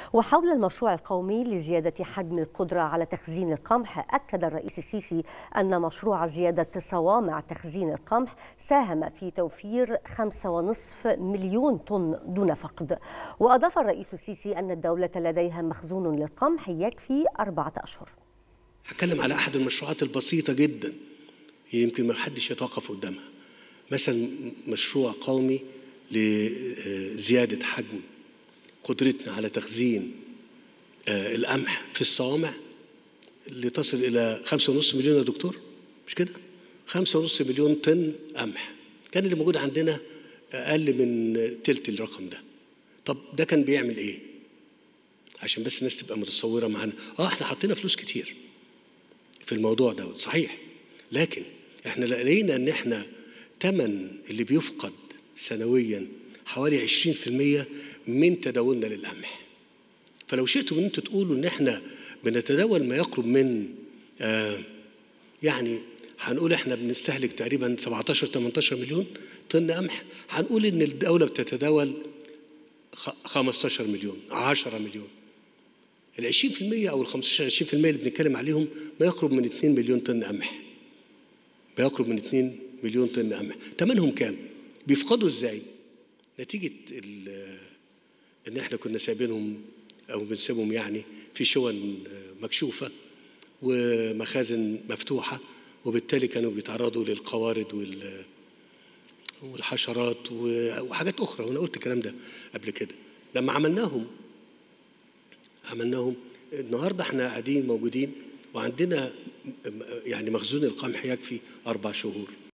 وحول المشروع القومي لزيادة حجم القدرة على تخزين القمح أكد الرئيس السيسي أن مشروع زيادة صوامع تخزين القمح ساهم في توفير 5.5 مليون طن دون فقد وأضاف الرئيس السيسي أن الدولة لديها مخزون للقمح يكفي أربعة أشهر هتكلم على أحد المشروعات البسيطة جدا يمكن ما حدش يتوقف قدامها مثلا مشروع قومي لزيادة حجم قدرتنا على تخزين القمح في الصوامع اللي تصل إلى خمسة ونص مليون يا دكتور مش كده؟ خمسة ونص مليون طن قمح كان اللي موجود عندنا أقل من تلت الرقم ده طب ده كان بيعمل إيه؟ عشان بس الناس تبقى متصورة معانا آه إحنا حطينا فلوس كتير في الموضوع ده صحيح لكن إحنا لقينا إن إحنا تمن اللي بيفقد سنويا حوالي 20% من تداولنا للقمح فلو شئتوا ان انتوا تقولوا ان احنا بنتداول ما يقرب من آه يعني هنقول احنا بنستهلك تقريبا 17 18 مليون طن قمح هنقول ان الدوله بتتداول 15 مليون 10 مليون ال 20% او ال 15 20% اللي بنتكلم عليهم ما يقرب من 2 مليون طن قمح ما يقرب من 2 مليون طن قمح ثمنهم كام بيفقدوا ازاي نتيجه ان احنا كنا سايبينهم او بنسيبهم يعني في شون مكشوفه ومخازن مفتوحه وبالتالي كانوا بيتعرضوا للقوارض وال والحشرات وحاجات اخرى وانا قلت الكلام ده قبل كده لما عملناهم عملناهم النهارده احنا قاعدين موجودين وعندنا يعني مخزون القمح يكفي اربع شهور